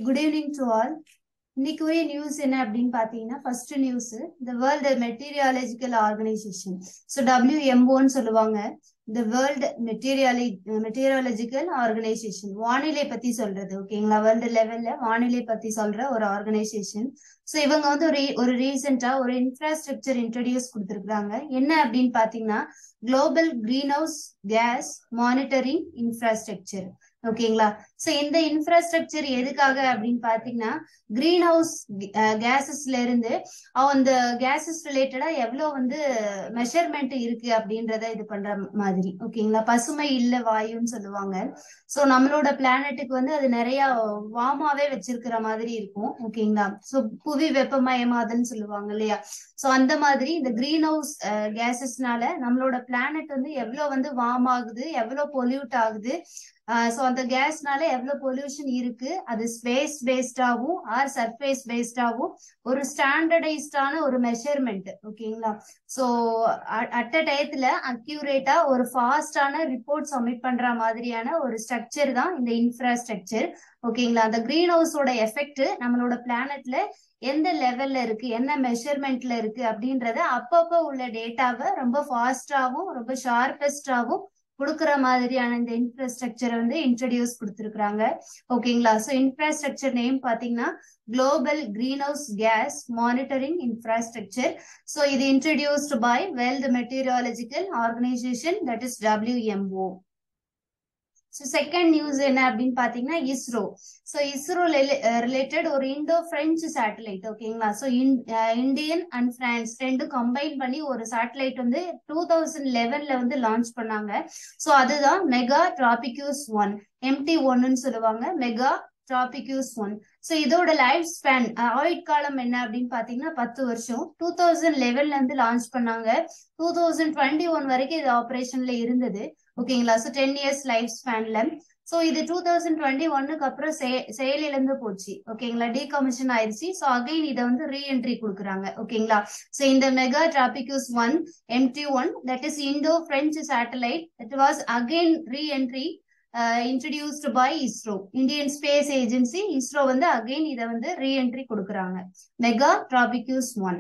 good evening to all இன்னைக்குரிய news என்ன அப்படின்னு பாத்தீங்கன்னா ஃபர்ஸ்ட் நியூஸ் இந்த வேர்ல்டு மெட்டீரியாலஜிக்கல் ஆர்கனைசேஷன் ஸோ டபிள்யூஎம்ஓன்னு சொல்லுவாங்க இந்த வேர்ல்டு மெட்டீரியாலி மெட்டீரியாலஜிக்கல் ஆர்கனைசேஷன் வானிலை பத்தி சொல்றது ஓகேங்களா வேர்ல்டு லெவல்ல வானிலை பத்தி சொல்ற ஒரு ஆர்கனைசேஷன் ஸோ இவங்க வந்து ஒரு ஒரு ரீசெண்டா ஒரு இன்ஃப்ராஸ்ட்ரக்சர் இன்ட்ரடியூஸ் கொடுத்துருக்காங்க என்ன அப்படின்னு பாத்தீங்கன்னா global green house gas monitoring infrastructure ஓகேங்களா சோ இந்த இன்ஃப்ராஸ்ட்ரக்சர் எதுக்காக அப்படின்னு பாத்தீங்கன்னா கிரீன் ஹவுஸ் கேசஸ்ல இருந்து அந்த கேசஸ் ரிலேட்டடா எவ்வளவு வந்து மெஷர்மெண்ட் இருக்கு அப்படின்றத இது பண்ற மாதிரி ஓகேங்களா பசுமை இல்ல வாயுன்னு சொல்லுவாங்க சோ நம்மளோட பிளானட்டுக்கு வந்து அது நிறைய வாமாவே வச்சிருக்கிற மாதிரி இருக்கும் ஓகேங்களா சோ புவி வெப்பமயமாதல்னு சொல்லுவாங்க இல்லையா சோ அந்த மாதிரி இந்த கிரீன் ஹவுஸ் கேசஸ்னால நம்மளோட பிளானட் வந்து எவ்வளவு வந்து வார்ம் ஆகுது எவ்வளவு பொல்யூட் ஆகுது ஸோ அந்த கேஸ்னால எவ்வளவு பொல்யூஷன் இருக்கு அது ஸ்பேஸ் பேஸ்டாவும் ஆர் சர்ஃபேஸ் பேஸ்டாவும் ஒரு ஸ்டாண்டர்டைஸ்டான ஒரு மெஷர்மெண்ட் ஓகேங்களா ஸோ அட் அ டயத்துல அக்யூரேட்டா ஒரு ஃபாஸ்டான ரிப்போர்ட் சப்மிட் பண்ற மாதிரியான ஒரு ஸ்ட்ரக்சர் தான் இந்த இன்ஃப்ராஸ்ட்ரக்சர் ஓகேங்களா அந்த கிரீன் ஹவுஸோட எஃபெக்ட் நம்மளோட பிளானட்ல எந்த லெவல்ல இருக்கு என்ன மெஷர்மெண்ட்ல இருக்கு அப்படின்றத அப்பப்போ உள்ள டேட்டாவை ரொம்ப ஃபாஸ்டாவும் ரொம்ப ஷார்பஸ்டாவும் கொடுக்குற மாதிரியான இந்த இன்ஃப்ராஸ்ட்ரக்சரை வந்து இன்ட்ரடியூஸ் கொடுத்துருக்காங்க ஓகேங்களா ஸோ இன்ஃப்ராஸ்ட்ரக்சர் நேம் பார்த்தீங்கன்னா global green house gas monitoring infrastructure so இது introduced by world meteorological organization that is WMO so second news என்ன அப்படின்னு பாத்தீங்கன்னா இஸ்ரோ ஸோ இஸ்ரோ ரிலேட்டட் ஒரு இண்டோ பிரெஞ்சு சேட்டலைட் ஓகேங்களா ஸோ இந்தியன் அண்ட் பிரான்ஸ் ரெண்டும் combine பண்ணி ஒரு சேட்டலைட் வந்து டூ தௌசண்ட் லெவன்ல வந்து லான்ச் பண்ணாங்க ஸோ அதுதான் மெகா டிராபிக்யூஸ் ஒன் எம்டி ஒன்னு சொல்லுவாங்க மெகா டிராபிக்யூஸ் ஒன் ஸோ இதோட லைஃப் ஸ்பேன் ஆயுட்காலம் என்ன அப்படின்னு பாத்தீங்கன்னா பத்து வருஷம் டூ தௌசண்ட் லெவன்ல இருந்து லான்ச் பண்ணாங்க டூ தௌசண்ட் டுவெண்ட்டி ஒன் வரைக்கும் இது ஆப்ரேஷன்ல இருந்தது ஓகேங்களா ஸோ டென் இயர்ஸ் லைஃப் ஸ்பேன்ல ஸோ இது டூ தௌசண்ட் டுவெண்ட்டி ஒன்னுக்கு அப்புறம் செயலிலிருந்து போச்சு ஓகேங்களா டீகமிஷன் ஆயிடுச்சு ஸோ அகைன் இதை வந்து ரீஎன்ட்ரி கொடுக்குறாங்க ஓகேங்களா ஸோ இந்த Megha Tropiques one MT one that is Indo French satellite that was again reentry introduced by ISRO Indian space agency ISRO வந்து அகைன் இதை வந்து ரீஎன்ட்ரி கொடுக்குறாங்க Megha Tropiques one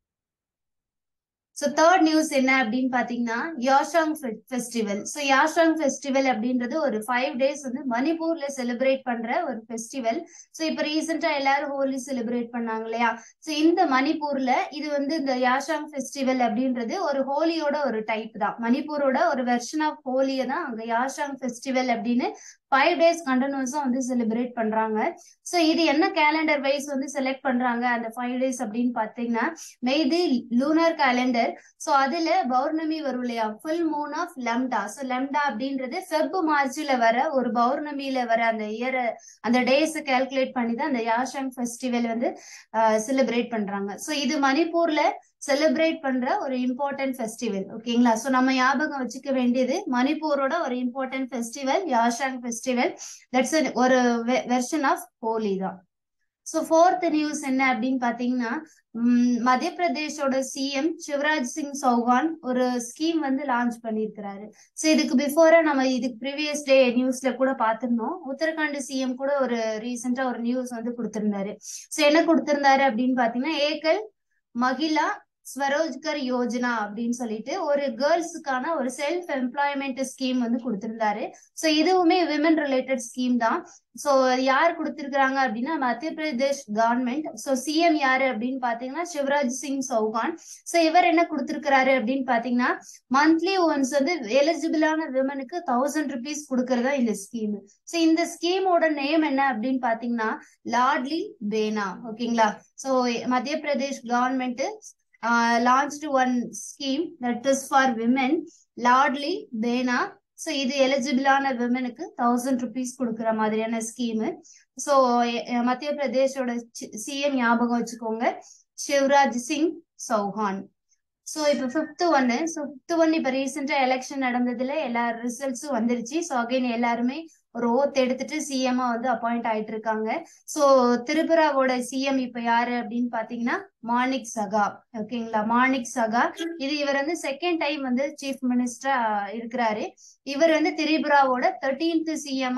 so third news என்ன அப்படின்னு பாத்தீங்கன்னா Yaoshang festival so Yaoshang festival அப்படின்றது ஒரு ஃபைவ் டேஸ் வந்து மணிப்பூர்ல செலிப்ரேட் பண்ற ஒரு ஃபெஸ்டிவல் ஸோ இப்போ ரீசெண்டா எல்லாரும் ஹோலி செலிப்ரேட் பண்ணாங்க இல்லையா ஸோ இந்த மணிப்பூர்ல இது வந்து இந்த யாஷாங் ஃபெஸ்டிவல் அப்படின்றது ஒரு ஹோலியோட ஒரு டைப் தான் மணிப்பூரோட ஒரு வெர்ஷன் ஆஃப் ஹோலியை தான் அங்க யாஷாங் ஃபெஸ்டிவல் அப்படின்னு ஃபைவ் டேஸ் கண்டினியூஸா வந்து செலிப்ரேட் பண்றாங்க ஸோ இது என்ன கேலண்டர் வைஸ் வந்து செலக்ட் பண்றாங்க அந்த ஃபைவ் டேஸ் அப்படின்னு பாத்தீங்கன்னா மெய்து லூனர் கேலண்டர் ஸோ அதுல பௌர்ணமி வரும் இல்லையா full moon of Lamda so Lamda அப்படின்றது ஃபெப் மார்ச்ல வர ஒரு பௌர்ணமியில வர அந்த இயர் அந்த டேஸ் கால்குலேட் பண்ணி தான் அந்த யாஷாங் ஃபெஸ்டிவல் வந்து செலிப்ரேட் பண்றாங்க ஸோ இது மணிப்பூர்ல செலிப்ரேட் பண்ற ஒரு இம்பார்ட்டன்ட் ஃபெஸ்டிவல் ஓகேங்களா ஸோ நம்ம ஞாபகம் வச்சுக்க வேண்டியது மணிப்பூரோட ஒரு important festival Yaoshang festival that's ஒரு வெர்ஷன் ஆஃப் ஹோலி தான் ஸோ ஃபோர்த் நியூஸ் என்ன அப்படின்னு பாத்தீங்கன்னா மத்திய பிரதேஷோட சிஎம் சிவராஜ் சிங் சௌகான் ஒரு ஸ்கீம் வந்து லான்ச் பண்ணியிருக்கிறாரு ஸோ இதுக்கு பிஃபோரா நம்ம இதுக்கு ப்ரீவியஸ் டே நியூஸ்ல கூட பார்த்திருந்தோம் உத்தரகாண்ட் சிஎம் கூட ஒரு ரீசெண்டா ஒரு நியூஸ் வந்து கொடுத்திருந்தாரு ஸோ என்ன கொடுத்திருந்தாரு அப்படின்னு பாத்தீங்கன்னா ஏகல் மகிழா ஸ்வரோஜ்கர் யோஜனா அப்படின்னு சொல்லிட்டு ஒரு கேர்ள்ஸுக்கான ஒரு செல்ஃப் எம்ப்ளாய்மெண்ட் ஸ்கீம் வந்து கொடுத்திருந்தாரு ஸோ இதுவுமே விமன் ரிலேட்டட் ஸ்கீம் தான் ஸோ யார் கொடுத்திருக்கிறாங்க அப்படின்னா மத்திய பிரதேஷ் கவர்மெண்ட் ஸோ சிஎம் யாரு அப்படின்னு பாத்தீங்கன்னா சிவராஜ் சிங் சௌகான் ஸோ இவர் என்ன கொடுத்திருக்கிறாரு அப்படின்னு பாத்தீங்கன்னா மந்த்லி ஒன்ஸ் வந்து எலிஜிபிளான விமனுக்கு தௌசண்ட் ருபீஸ் கொடுக்கறதா இந்த ஸ்கீம் ஸோ இந்த ஸ்கீமோட நேம் என்ன அப்படின்னு பாத்தீங்கன்னா லாட்லி பேனா ஓகேங்களா so Madhya Pradesh government launched one scheme that is for women Ladli Behna so இது எலிஜிபிளான விமனுக்கு தௌசண்ட் ருபீஸ் கொடுக்குற மாதிரியான ஸ்கீமு ஸோ மத்திய பிரதேஷோட சிஎம் ஞாபகம் வச்சுக்கோங்க சிவராஜ் சிங் சௌஹான் ஸோ இப்போ ஃபிஃப்த் ஒன்னு ஸோ ஃபிஃப்த் ஒன் இப்போ ரீசெண்டா எலெக்ஷன் நடந்ததுல எல்லா ரிசல்ட்ஸும் வந்துருச்சு ஸோ அகைன் எல்லாருமே ஒரு ஓத் எடுத்துட்டு சிஎம்மா வந்து அப்பாயிண்ட் ஆயிட்டு இருக்காங்க ஸோ திரிபுராவோட சிஎம் இப்ப யாரு அப்படின்னு பாத்தீங்கன்னா மாணிக் சகா ஓகேங்களா மாணிக் சகா இது இவர் வந்து செகண்ட் டைம் வந்து சீஃப் மினிஸ்டரா இருக்கிறாரு இவர் வந்து திரிபுராவோட தேர்டீன்த் சிஎம்மா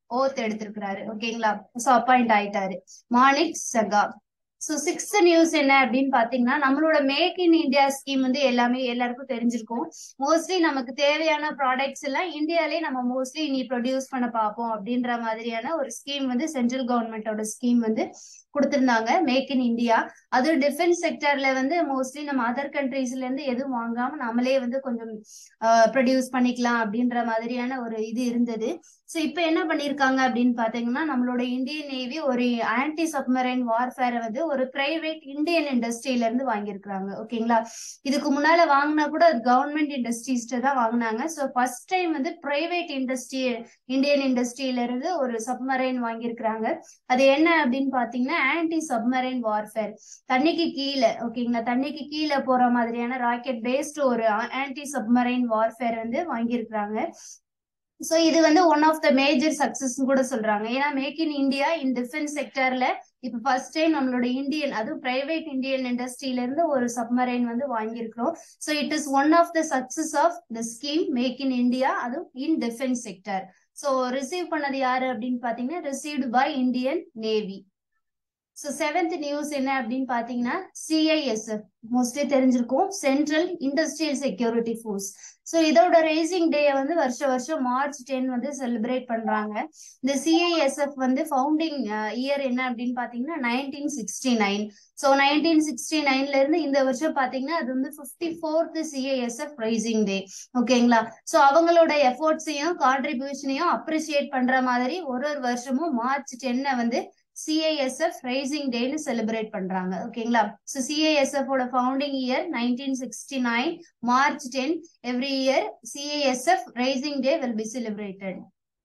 ஓத் எடுத்திருக்கிறாரு ஓகேங்களா சோ அப்பாயிண்ட் ஆயிட்டாரு மாணிக் சகா சோ சிக்ஸ்த் நியூஸ் என்ன அப்படின்னு பாத்தீங்கன்னா நம்மளோட மேக் இன் இந்தியா ஸ்கீம் வந்து எல்லாமே எல்லாருக்கும் தெரிஞ்சிருக்கும் மோஸ்ட்லி நமக்கு தேவையான ப்ராடக்ட்ஸ் எல்லாம் இந்தியாலே நம்ம மோஸ்ட்லி இனி ப்ரொடியூஸ் பண்ண பார்ப்போம் அப்படின்ற மாதிரியான ஒரு ஸ்கீம் வந்து சென்ட்ரல் கவர்மெண்டோட ஸ்கீம் வந்து கொடுத்திருந்தாங்க மேக் இன் இந்தியா அது டிஃபென்ஸ் செக்டர்ல வந்து மோஸ்ட்லி நம்ம அதர் கண்ட்ரீஸ்ல இருந்து எதுவும் வாங்காம நம்மளே வந்து கொஞ்சம் ப்ரொடியூஸ் பண்ணிக்கலாம் அப்படின்ற மாதிரியான ஒரு இது இருந்தது ஸோ இப்போ என்ன பண்ணிருக்காங்க அப்படின்னு பாத்தீங்கன்னா நம்மளோட இந்தியன் நேவி ஒரு ஆன்டி சப்மரைன் வார்ஃபேரை வந்து ஒரு பிரைவேட் இந்தியன் இண்டஸ்ட்ரியில இருந்து வாங்கியிருக்கிறாங்க ஓகேங்களா இதுக்கு முன்னால வாங்கினா கூட கவர்மெண்ட் இண்டஸ்ட்ரீஸ்ட தான் வாங்கினாங்க ஸோ ஃபர்ஸ்ட் டைம் வந்து பிரைவேட் இண்டஸ்ட்ரி இந்தியன் இண்டஸ்ட்ரியில இருந்து ஒரு சப்மரைன் வாங்கியிருக்கிறாங்க அது என்ன அப்படின்னு பாத்தீங்கன்னா ஆன்டி சப்மரைன் வார்ஃபேர் தண்ணிக்கு கீழே ஓகேங்களா தண்ணிக்கு கீழே போற மாதிரியான ராக்கெட் பேஸ்டு ஒரு ஆன்டி சப்மரைன் வார்ஃபேர் வந்து வாங்கியிருக்கிறாங்க சோ இது வந்து one of the major success கூட சொல்றாங்க ஏன்னா make in India in defence செக்டர்ல இப்ப ஃபர்ஸ்ட் டைம் நம்மளோட இந்தியன் அதுவும் பிரைவேட் இந்தியன் இண்டஸ்ட்ரியில இருந்து ஒரு சப்மரைன் வந்து வாங்கியிருக்கிறோம் so it is one of the success of the scheme make in India அதுவும் in defence sector so receive பண்ணது யாரு அப்படின்னு பாத்தீங்கன்னா received by Indian navy so seventh news என்ன அப்படின்னு பாத்தீங்கன்னா சிஐஎஸ்எஃப் மோஸ்ட்லி தெரிஞ்சிருக்கும் central industrial security force so இதோட ரேசிங் டே வந்து வருஷ வருஷம் மார்ச் டென் வந்து செலிப்ரேட் பண்றாங்க இந்த சிஐஎஸ்எஃப் வந்து ஃபவுண்டிங் இயர் என்ன அப்படின்னு பாத்தீங்கன்னா nineteen sixty nine so nineteen sixty நைன்ல இருந்து இந்த வருஷம் பாத்தீங்கன்னா அது வந்து fifty fourth CISF raising day ஓகேங்களா ஸோ அவங்களோட எஃபோர்ட்ஸையும் கான்ட்ரிபியூஷனையும் அப்ரிசியேட் பண்ற மாதிரி ஒரு ஒரு வருஷமும் மார்ச் டென்னை வந்து சிஐஎஸ்எஃப் ரைசிங் டேன்னு செலிப்ரேட் பண்றாங்க ஓகேங்களா ஸோ சிஐஎஸ்எஃப் ஓட founding year nineteen sixty nine March ten every year CISF raising day will be celebrated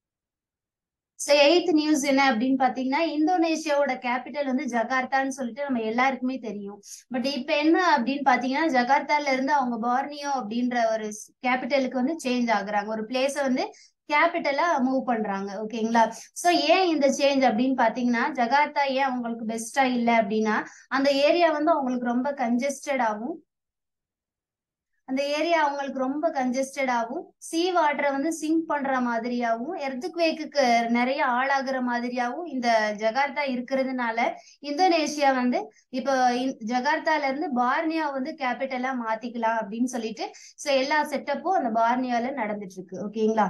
so eighth news என்ன அப்படின்னு பாத்தீங்கன்னா இந்தோனேஷியாவோட கேபிட்டல் வந்து ஜகார்த்தான்னு சொல்லிட்டு நம்ம எல்லாருக்குமே தெரியும் பட் இப்ப என்ன அப்படின்னு பாத்தீங்கன்னா ஜகார்த்தால இருந்து அவங்க பார்னியோ அப்படின்ற ஒரு கேபிட்டலுக்கு வந்து சேஞ்ச் ஆகுறாங்க ஒரு பிளேஸ வந்து கேபிட்டலா மூவ் பண்றாங்க ஓகேங்களா சோ ஏன் இந்த சேஞ்ச் அப்படின்னு பாத்தீங்கன்னா ஜகார்த்தா ஏன் அவங்களுக்கு பெஸ்டா இல்ல அப்படின்னா அந்த ஏரியா வந்து அவங்களுக்கு ரொம்ப கன்ஜெஸ்டட் ஆகும் அந்த ஏரியா அவங்களுக்கு ரொம்ப கன்ஜெஸ்டட் ஆகும் சீ வாட்டரை வந்து சிங்க் பண்ற மாதிரியாவும் எர்த்துக்வேக்கு நிறைய ஆளாகிற மாதிரியாவும் இந்த ஜகார்த்தா இருக்கிறதுனால இந்தோனேஷியா வந்து இப்போ ஜகார்த்தால இருந்து பார்னியா வந்து கேபிட்டலா மாத்திக்கலாம் அப்படின்னு சொல்லிட்டு சோ எல்லா செட்டப்பும் அந்த பார்னியால நடந்துட்டு இருக்கு ஓகேங்களா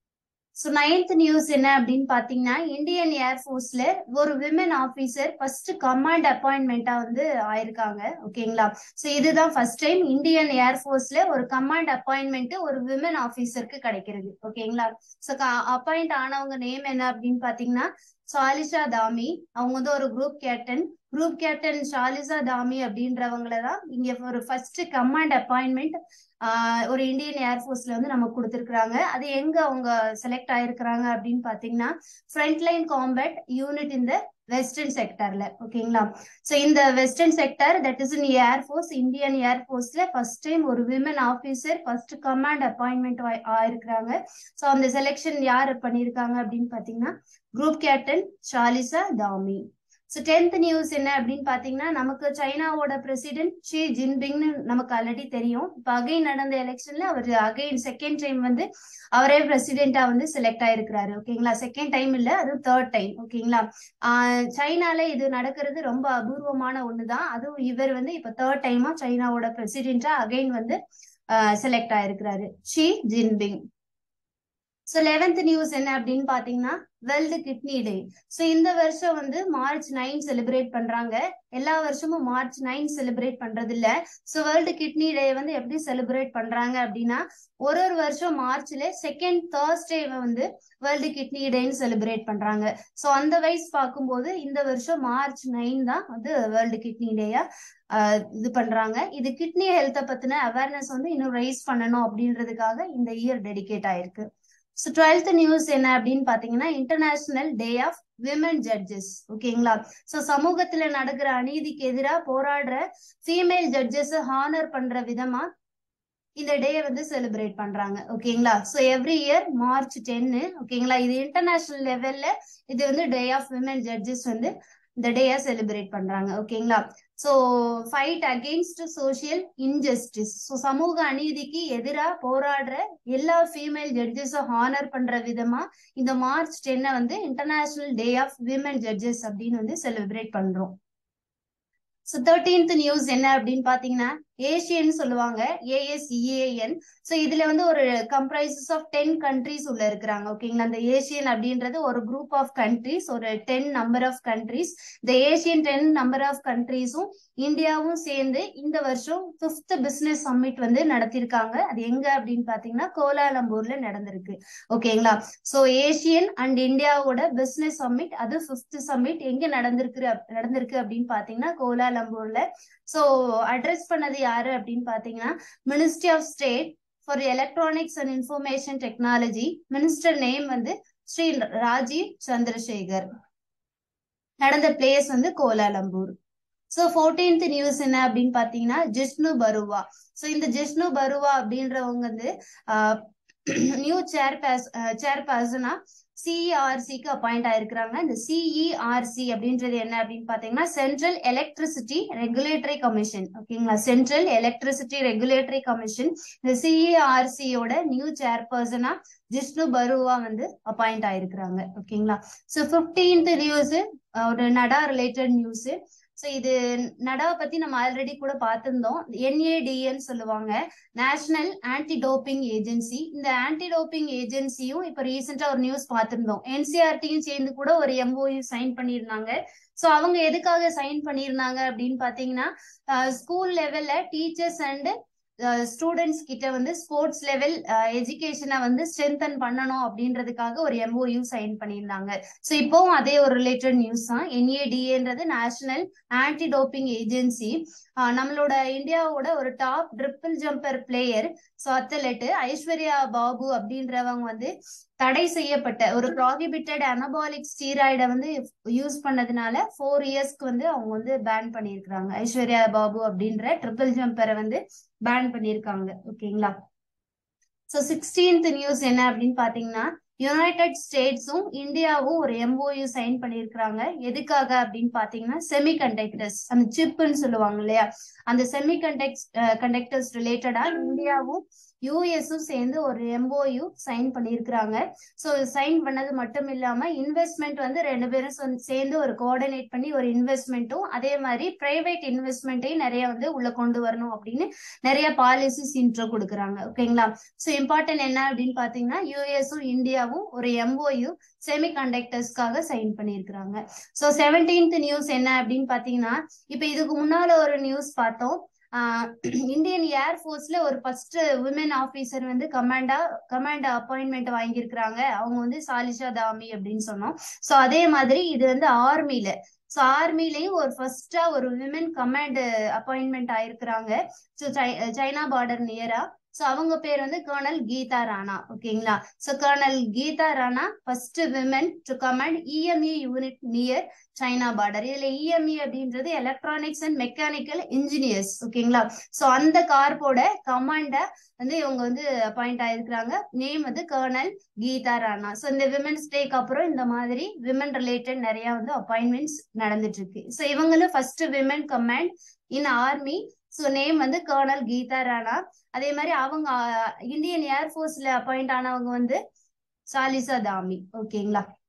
ஸோ நைன்த் நியூஸ் என்ன அப்படின்னு பாத்தீங்கன்னா இந்தியன் ஏர்ஃபோர்ஸ்ல ஒரு விமன் ஆபீசர் ஃபர்ஸ்ட் கமாண்ட் அப்பாயின்மெண்டா வந்து ஆயிருக்காங்க ஓகேங்களா ஸோ இதுதான் ஃபர்ஸ்ட் டைம் இந்தியன் ஏர்ஃபோர்ஸ்ல ஒரு கமாண்ட் அப்பாயின்மெண்ட் ஒரு விமன் ஆபீசருக்கு கிடைக்கிறது ஓகேங்களா ஸோ அப்பாயிண்ட் ஆனவங்க நேம் என்ன அப்படின்னு பாத்தீங்கன்னா சாலிஷா தாமி அவங்க வந்து ஒரு group captain group captain Shaliza Dhami அப்படின்றவங்கள தான் இங்க ஒரு ஃபர்ஸ்ட் கமாண்ட் அப்பாயின்மெண்ட் ஒரு இந்தியன் ஏர்ஃபோர்ஸ்ல வந்து நமக்கு கொடுத்துருக்காங்க அது எங்க அவங்க செலக்ட் ஆயிருக்கிறாங்க அப்படின்னு பாத்தீங்கன்னா ஃப்ரண்ட்லைன் காம்பேட் யூனிட் இந்த வெஸ்டர்ன் செக்டர்ல ஓகேங்களா சோ இந்த western sector that is in air force Indian ஏர்ஃபோர்ஸ்ல ஃபர்ஸ்ட் டைம் ஒரு women officer first command appointment ஆயிருக்கிறாங்க சோ அந்த செலெக்ஷன் யார் பண்ணிருக்காங்க அப்படின்னு பாத்தீங்கன்னா group captain Shaliza Dhami so tenth news என்ன அப்படின்னு பாத்தீங்கன்னா நமக்கு சைனாவோட பிரசிடென்ட் ஷி ஜின்பிங்னு நமக்கு ஆல்ரெடி தெரியும் இப்போ அகைன் நடந்த எலெக்ஷன்ல அவர் அகைன் செகண்ட் டைம் வந்து அவரே பிரசிடென்டா வந்து செலக்ட் ஆயிருக்கிறாரு ஓகேங்களா செகண்ட் டைம் இல்ல அது தேர்ட் டைம் ஓகேங்களா சைனால இது நடக்கிறது ரொம்ப அபூர்வமான ஒண்ணுதான் அதுவும் இவர் வந்து இப்ப தேர்ட் டைமா சைனாவோட பிரசிடென்டா அகைன் வந்து செலக்ட் ஆயிருக்கிறாரு Xi Jinping so eleventh news என்ன அப்படின்னு பாத்தீங்கன்னா வேர்ல்டு கிட்னி டே ஸோ இந்த வருஷம் வந்து மார்ச் நைன் செலிப்ரேட் பண்றாங்க எல்லா வருஷமும் மார்ச் நைன் செலிப்ரேட் பண்றது இல்ல ஸோ வேர்ல்டு கிட்னி டே வந்து எப்படி செலிப்ரேட் பண்றாங்க அப்படின்னா ஒரு ஒரு வருஷம் மார்ச்ல செகண்ட் தேர்ஸ்டே வந்து வேர்ல்டு கிட்னி டேன்னு செலிப்ரேட் பண்றாங்க ஸோ அந்த வைஸ் பார்க்கும்போது இந்த வருஷம் மார்ச் நைன் தான் வந்து வேர்ல்டு கிட்னி டேயா இது பண்றாங்க இது கிட்னி ஹெல்த்தை பத்தின அவேர்னஸ் வந்து இன்னும் ரைஸ் பண்ணணும் அப்படின்றதுக்காக இந்த இயர் டெடிகேட் ஆயிருக்கு ஸோ டுவெல்த் நியூஸ் என்ன அப்படின்னு பாத்தீங்கன்னா international day of women judges ஓகேங்களா ஸோ சமூகத்துல நடக்கிற அநீதிக்கு எதிராக போராடுற ஃபீமேல் ஜட்ஜஸ் ஹானர் பண்ற விதமா இந்த டே வந்து செலிப்ரேட் பண்றாங்க ஓகேங்களா ஸோ எவ்ரி இயர் மார்ச் டென்னு ஓகேங்களா இது இன்டர்நேஷனல் லெவல்ல இது வந்து டே ஆஃப் விமன் ஜட்ஜஸ் வந்து இந்த டேயா செலிப்ரேட் பண்றாங்க ஓகேங்களா so fight against social injustice so சமூக அநீதிக்கு எதிராக போராடுற எல்லா ஃபீமேல் ஜட்ஜஸும் ஹானர் பண்ற விதமா இந்த மார்ச் டென்னை வந்து international day of women judges அப்படின்னு வந்து செலிப்ரேட் பண்றோம் ஸோ தேர்டீன்த் நியூஸ் என்ன அப்படின்னு பாத்தீங்கன்னா ஏசியன் சொல்லுவாங்க ஏஎஸ்இஏஎன் ஸோ இதுல வந்து ஒரு கம்ப்ரைசஸ் ஆஃப் டென் கண்ட்ரிஸ் உள்ள இருக்கிறாங்க ஓகேங்களா அந்த ஏசியன் அப்படின்றது ஒரு குரூப் ஆஃப் கண்ட்ரிஸ் ஒரு டென் நம்பர் ஆஃப் கண்ட்ரிஸ் இந்த ஏசியன் டென் நம்பர் ஆஃப் கண்ட்ரிஸும் இந்தியாவும் சேர்ந்து இந்த வருஷம் பிப்த் பிசினஸ் சம்மிட் வந்து நடத்திருக்காங்க அது எங்க அப்படின்னு பாத்தீங்கன்னா கோலாலம்பூர்ல நடந்திருக்கு ஓகேங்களா ஸோ ஏசியன் அண்ட் இந்தியாவோட பிசினஸ் சம்மிட் அது பிப்த் சம்மிட் எங்க நடந்திருக்கு நடந்திருக்கு அப்படின்னு பாத்தீங்கன்னா கோலாலம்பூர்ல ஸோ அட்ரஸ் பண்ணது யாரு அப்படின்னு பாத்தீங்கன்னா ministry of state for electronics and information technology minister name வந்து ஸ்ரீ ராஜீவ் சந்திரசேகர் நடந்த பிளேஸ் வந்து கோலாலம்பூர் ஸோ ஃபோர்டீன்த் நியூஸ் என்ன அப்படின்னு பாத்தீங்கன்னா ஜிஷ்ணு பருவா ஸோ இந்த ஜிஷ்ணு பருவா அப்படின்றவங்க வந்து நியூ சேர் சேர்பர்சனா சிஇஆர்சிக்கு அப்பாயிண்ட் ஆயிருக்கிறாங்க இந்த சிஇஆர்சி அப்படின்றது என்ன அப்படின்னு பாத்தீங்கன்னா சென்ட்ரல் எலக்ட்ரிசிட்டி ரெகுலேட்டரி கமிஷன் ஓகேங்களா சென்ட்ரல் எலக்ட்ரிசிட்டி ரெகுலேட்டரி கமிஷன் இந்த சிஇஆர்சியோட நியூ சேர்பர்சனா ஜிஷ்ணு பருவா வந்து அப்பாயிண்ட் ஆயிருக்கிறாங்க ஓகேங்களா ஸோ பிப்டீன்த் நியூஸ் ஒரு நடா ரிலேட்டட் நியூஸ் ஸோ இது நடாவை பத்தி நம்ம ஆல்ரெடி கூட பார்த்திருந்தோம் என்ஏடிஎன்னு சொல்லுவாங்க நேஷனல் ஆன்டி டோப்பிங் ஏஜென்சி இந்த ஆன்டி டோப்பிங் ஏஜென்சியும் இப்போ ரீசெண்டா ஒரு நியூஸ் பார்த்திருந்தோம் என்சிஆர்டியும் சேர்ந்து கூட ஒரு எம்ஓயு சைன் பண்ணியிருந்தாங்க ஸோ அவங்க எதுக்காக சைன் பண்ணியிருந்தாங்க அப்படின்னு பாத்தீங்கன்னா ஸ்கூல் லெவல்ல டீச்சர்ஸ் அண்ட் ஸ்டூடெண்ட்ஸ் கிட்ட வந்து ஸ்போர்ட்ஸ் லெவல் எஜுகேஷனை வந்து ஸ்ட்ரென்தன் பண்ணணும் அப்படின்றதுக்காக ஒரு எம்ஓயு சைன் பண்ணியிருந்தாங்க ஸோ இப்போவும் அதே ஒரு ரிலேட்டட் நியூஸ் தான் என்ஏடிஏன்றது நேஷனல் ஆன்டி டோப்பிங் ஏஜென்சி நம்மளோட இந்தியாவோட ஒரு top triple jumper player so athlete Aishwarya Babu அப்படின்றவங்க வந்து தடை செய்யப்பட்ட ஒரு ப்ராகிபிட்டட் அனபாலிக் ஸ்டீராய்டை வந்து யூஸ் பண்ணதுனால ஃபோர் இயர்ஸ்க்கு வந்து அவங்க வந்து பேன் பண்ணியிருக்கிறாங்க ஐஸ்வர்யா பாபு அப்படின்ற ட்ரிபிள் ஜம்பரை வந்து பேன் பண்ணியிருக்காங்க ஓகேங்களா ஸோ சிக்ஸ்டீன்த் நியூஸ் என்ன அப்படின்னு பாத்தீங்கன்னா யுனைடெட் ஸ்டேட்ஸும் இந்தியாவும் ஒரு எம்ஓயு சைன் பண்ணியிருக்கிறாங்க எதுக்காக அப்படின்னு பாத்தீங்கன்னா செமி கண்டக்டர்ஸ் அந்த சிப்புன்னு சொல்லுவாங்க இல்லையா அந்த செமி கண்டக்ட் கண்டக்டர்ஸ் ரிலேட்டடா இந்தியாவும் யூஎஸும் சேர்ந்து ஒரு எம்ஓயு சைன் பண்ணியிருக்கிறாங்க ஸோ சைன் பண்ணது மட்டும் இல்லாம இன்வெஸ்ட்மெண்ட் வந்து ரெண்டு பேரும் சேர்ந்து ஒரு கோஆர்டினேட் பண்ணி ஒரு இன்வெஸ்ட்மெண்ட்டும் அதே மாதிரி பிரைவேட் இன்வெஸ்ட்மெண்ட்டையும் நிறைய வந்து உள்ள கொண்டு வரணும் அப்படின்னு நிறைய பாலிசிஸ் இன்ட்ரோ கொடுக்குறாங்க ஓகேங்களா ஸோ இம்பார்ட்டன்ட் என்ன அப்படின்னு பாத்தீங்கன்னா யூஎஸும் இந்தியாவும் ஒரு எம்ஓயு செமி கண்டக்டர்ஸ்க்காக சைன் பண்ணியிருக்கிறாங்க ஸோ செவன்டீன்த் நியூஸ் என்ன அப்படின்னு பாத்தீங்கன்னா இப்ப இதுக்கு முன்னால ஒரு நியூஸ் பார்த்தோம் இந்தியன் ஏர்ஃபோர்ஸ்ல ஒரு ஃபர்ஸ்ட் விமன் ஆபீசர் வந்து கமாண்டா கமாண்ட் அப்பாயின்மெண்ட் வாங்கியிருக்கிறாங்க அவங்க வந்து சாலிஷா தாமி அப்படின்னு சொன்னோம் ஸோ அதே மாதிரி இது வந்து ஆர்மில ஸோ ஆர்மிலையும் ஒரு ஃபர்ஸ்டா ஒரு விமன் கமாண்ட் அப்பாயின்மெண்ட் ஆயிருக்கிறாங்க ஸோ சைனா பார்டர் நியரா ஸோ அவங்க பேர் வந்து கர்னல் கீதா ராணா ஓகேங்களா so colonel Geeta Rana first women to command EME unit near China border இதுல இஎம்இ அப்படின்றது எலக்ட்ரானிக்ஸ் அண்ட் மெக்கானிக்கல் இன்ஜினியர்ஸ் ஓகேங்களா ஸோ அந்த கார்போட கமாண்டா வந்து இவங்க வந்து அப்பாயிண்ட் ஆயிருக்கிறாங்க நேம் வந்து கர்னல் கீதா ராணா ஸோ இந்த விமன்ஸ் டேக்கு அப்புறம் இந்த மாதிரி விமன் ரிலேட்டட் நிறைய வந்து அப்பாயின்மெண்ட்ஸ் நடந்துட்டு இருக்கு ஸோ இவங்களும் first women command in army so name வந்து கர்னல் கீதா ராணா அதே மாதிரி அவங்க இந்தியன் ஏர்ஃபோர்ஸ்ல அப்பாயிண்ட் ஆனவங்க வந்து சாலிசா தாமி ஓகேங்களா